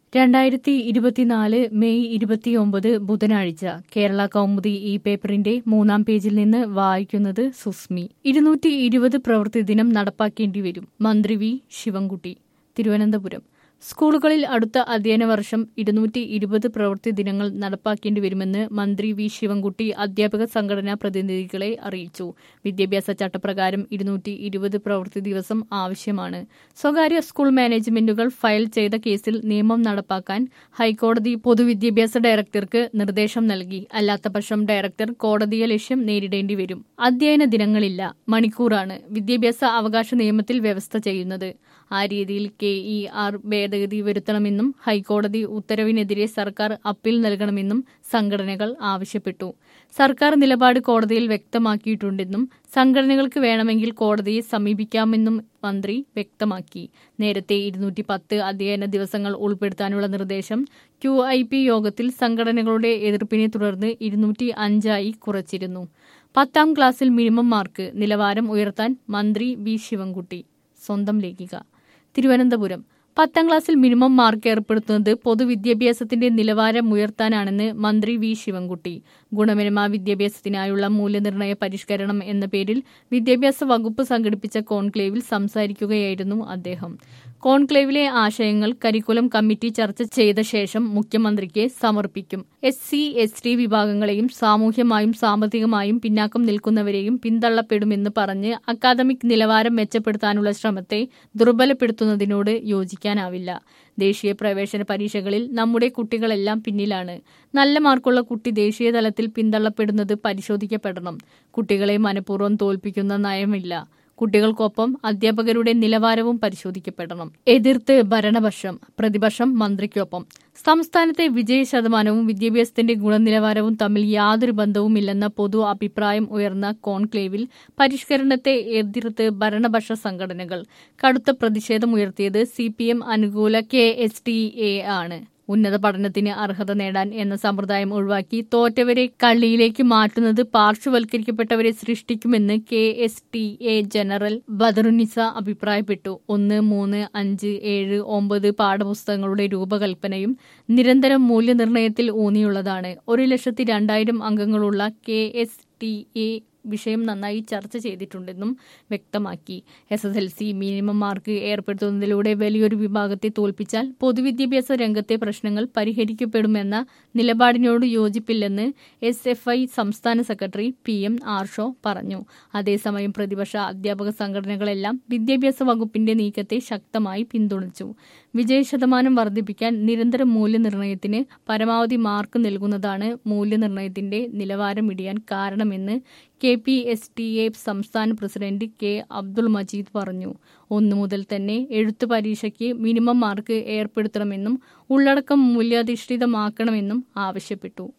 രണ്ടായിരത്തി ഇരുപത്തിനാല് മെയ് ഇരുപത്തിയൊമ്പത് ബുധനാഴ്ച കേരള കൗമുദി ഈ പേപ്പറിന്റെ മൂന്നാം പേജിൽ നിന്ന് വായിക്കുന്നത് സുസ്മി ഇരുന്നൂറ്റി ഇരുപത് പ്രവൃത്തി ദിനം നടപ്പാക്കേണ്ടി വരും മന്ത്രി വി ശിവൻകുട്ടി തിരുവനന്തപുരം സ്കൂളുകളിൽ അടുത്ത അധ്യയന വർഷം ഇരുന്നൂറ്റി ഇരുപത് പ്രവൃത്തി ദിനങ്ങൾ നടപ്പാക്കേണ്ടി വരുമെന്ന് മന്ത്രി വി ശിവൻകുട്ടി അധ്യാപക സംഘടനാ പ്രതിനിധികളെ അറിയിച്ചു വിദ്യാഭ്യാസ ചട്ടപ്രകാരം ഇരുന്നൂറ്റി ഇരുപത് പ്രവൃത്തി ദിവസം ആവശ്യമാണ് സ്വകാര്യ സ്കൂൾ മാനേജ്മെന്റുകൾ ഫയൽ ചെയ്ത കേസിൽ നിയമം നടപ്പാക്കാൻ ഹൈക്കോടതി പൊതുവിദ്യാഭ്യാസ ഡയറക്ടർക്ക് നിർദ്ദേശം നൽകി അല്ലാത്തപക്ഷം ഡയറക്ടർ കോടതിയെ ലക്ഷ്യം നേരിടേണ്ടി വരും അധ്യയന ദിനങ്ങളില്ല മണിക്കൂറാണ് വിദ്യാഭ്യാസ അവകാശ നിയമത്തിൽ വ്യവസ്ഥ ചെയ്യുന്നത് ആ രീതിയിൽ കെ ഇ ആർ ഭേദഗതി വരുത്തണമെന്നും ഹൈക്കോടതി ഉത്തരവിനെതിരെ സർക്കാർ അപ്പീൽ നൽകണമെന്നും സംഘടനകൾ ആവശ്യപ്പെട്ടു സർക്കാർ നിലപാട് കോടതിയിൽ വ്യക്തമാക്കിയിട്ടുണ്ടെന്നും സംഘടനകൾക്ക് വേണമെങ്കിൽ കോടതിയെ സമീപിക്കാമെന്നും മന്ത്രി വ്യക്തമാക്കി നേരത്തെ ഇരുന്നൂറ്റി പത്ത് അധ്യയന ദിവസങ്ങൾ ഉൾപ്പെടുത്താനുള്ള നിർദ്ദേശം ക്യു ഐ പി യോഗത്തിൽ സംഘടനകളുടെ എതിർപ്പിനെ തുടർന്ന് ഇരുന്നൂറ്റി അഞ്ചായി കുറച്ചിരുന്നു പത്താം ക്ലാസ്സിൽ മിനിമം മാർക്ക് നിലവാരം ഉയർത്താൻ മന്ത്രി വി ശിവൻകുട്ടി സ്വന്തം ലേഖിക തിരുവനന്തപുരം പത്താം ക്ലാസ്സിൽ മിനിമം മാർക്ക് ഏർപ്പെടുത്തുന്നത് പൊതുവിദ്യാഭ്യാസത്തിന്റെ നിലവാരം ഉയർത്താനാണെന്ന് മന്ത്രി വി ശിവൻകുട്ടി ഗുണമേന്മ വിദ്യാഭ്യാസത്തിനായുള്ള മൂല്യനിർണ്ണയ പരിഷ്കരണം എന്ന പേരിൽ വിദ്യാഭ്യാസ വകുപ്പ് സംഘടിപ്പിച്ച കോൺക്ലേവിൽ സംസാരിക്കുകയായിരുന്നു അദ്ദേഹം കോൺക്ലേവിലെ ആശയങ്ങൾ കരിക്കുലം കമ്മിറ്റി ചർച്ച ചെയ്ത ശേഷം മുഖ്യമന്ത്രിക്ക് സമർപ്പിക്കും എസ് സി എസ് ടി വിഭാഗങ്ങളെയും സാമൂഹ്യമായും സാമ്പത്തികമായും പിന്നാക്കം നിൽക്കുന്നവരെയും പിന്തള്ളപ്പെടുമെന്ന് പറഞ്ഞ് അക്കാദമിക് നിലവാരം മെച്ചപ്പെടുത്താനുള്ള ശ്രമത്തെ ദുർബലപ്പെടുത്തുന്നതിനോട് യോജിക്കാനാവില്ല ദേശീയ പ്രവേശന പരീക്ഷകളിൽ നമ്മുടെ കുട്ടികളെല്ലാം പിന്നിലാണ് നല്ല മാർക്കുള്ള കുട്ടി ദേശീയ തലത്തിൽ പിന്തള്ളപ്പെടുന്നത് പരിശോധിക്കപ്പെടണം കുട്ടികളെ മനഃപൂർവ്വം തോൽപ്പിക്കുന്ന നയമില്ല കുട്ടികൾക്കൊപ്പം അധ്യാപകരുടെ നിലവാരവും പരിശോധിക്കപ്പെടണം എതിർത്ത് ഭരണപക്ഷം പ്രതിപക്ഷം മന്ത്രിക്കൊപ്പം സംസ്ഥാനത്തെ വിജയ ശതമാനവും വിദ്യാഭ്യാസത്തിന്റെ ഗുണനിലവാരവും തമ്മിൽ യാതൊരു ബന്ധവുമില്ലെന്ന പൊതു അഭിപ്രായം ഉയർന്ന കോൺക്ലേവിൽ പരിഷ്കരണത്തെ എതിർത്ത് ഭരണപക്ഷ സംഘടനകൾ കടുത്ത പ്രതിഷേധമുയർത്തിയത് സി പി എം അനുകൂല കെ എസ് ടി എ ആണ് ഉന്നത പഠനത്തിന് അർഹത നേടാൻ എന്ന സമ്പ്രദായം ഒഴിവാക്കി തോറ്റവരെ കള്ളിയിലേക്ക് മാറ്റുന്നത് പാർശ്വവൽക്കരിക്കപ്പെട്ടവരെ സൃഷ്ടിക്കുമെന്ന് K S T A general Badarunnisa അഭിപ്രായപ്പെട്ടു ഒന്ന് മൂന്ന് അഞ്ച് ഏഴ് ഒമ്പത് പാഠപുസ്തകങ്ങളുടെ രൂപകൽപ്പനയും നിരന്തരം മൂല്യനിർണ്ണയത്തിൽ ഊന്നിയുള്ളതാണ് ഒരു ലക്ഷത്തി രണ്ടായിരം അംഗങ്ങളുള്ള കെ എസ് ടി എ വിഷയം നന്നായി ചർച്ച ചെയ്തിട്ടുണ്ടെന്നും വ്യക്തമാക്കി S S L C minimum mark ഏർപ്പെടുത്തുന്നതിലൂടെ വലിയൊരു വിഭാഗത്തെ തോൽപ്പിച്ചാൽ പൊതുവിദ്യാഭ്യാസ രംഗത്തെ പ്രശ്നങ്ങൾ പരിഹരിക്കപ്പെടുമെന്ന നിലപാടിനോട് യോജിപ്പില്ലെന്ന് എസ് എഫ് ഐ സംസ്ഥാന സെക്രട്ടറി പി എം ആർഷോ പറഞ്ഞു അതേസമയം പ്രതിപക്ഷ അധ്യാപക സംഘടനകളെല്ലാം വിദ്യാഭ്യാസ വകുപ്പിന്റെ നീക്കത്തെ ശക്തമായി പിന്തുണച്ചു വിജയശതമാനം വർദ്ധിപ്പിക്കാൻ നിരന്തര മൂല്യനിർണ്ണയത്തിന് പരമാവധി മാർക്ക് നൽകുന്നതാണ് മൂല്യനിർണ്ണയത്തിന്റെ നിലവാരം ഇടിയാൻ കാരണമെന്ന് K P S T A സംസ്ഥാന പ്രസിഡന്റ് കെ അബ്ദുൾ മജീദ് പറഞ്ഞു ഒന്നു മുതൽ തന്നെ എഴുത്തു പരീക്ഷയ്ക്ക് മിനിമം മാർക്ക് ഏർപ്പെടുത്തണമെന്നും ഉള്ളടക്കം മൂല്യാധിഷ്ഠിതമാക്കണമെന്നും ആവശ്യപ്പെട്ടു